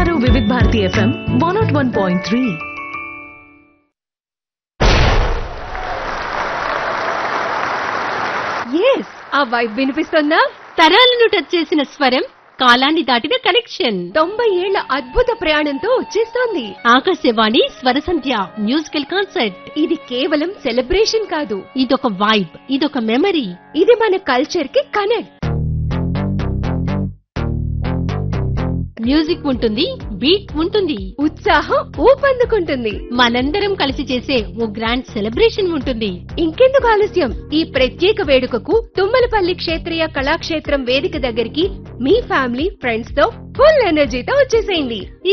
వింటున్నారు Vividh Bharati FM one nought one point three yes ఆ vibe వినిపిస్తుందా తరాలను టచ్ చేసిన స్వరం కాలాన్ని దాటిన కనెక్షన్ తొంభై ఏళ్ల అద్భుత ప్రయాణంతో వచ్చేస్తోంది ఆకాశవాణి స్వర సంధ్య మ్యూజికల్ కాన్సర్ట్ ఇది కేవలం సెలబ్రేషన్ కాదు ఇదొక వైబ్ ఇదొక మెమరీ ఇది మన కల్చర్ కి కనెక్ట్ మ్యూజిక్ ఉంటుంది బీట్ ఉంటుంది ఉత్సాహం ఊపందుకుంటుంది మనందరం కలిసి చేసే ఓ గ్రాండ్ సెలబ్రేషన్ ఉంటుంది ఇంకెందుకు ఆలస్యం ఈ ప్రత్యేక వేడుకకు తుమ్మలపల్లి క్షేత్రీయ కళాక్షేత్రం వేదిక దగ్గరికి మీ ఫ్యామిలీ ఫ్రెండ్స్ తో ఫుల్ ఎనర్జీతో వచ్చేసేయండి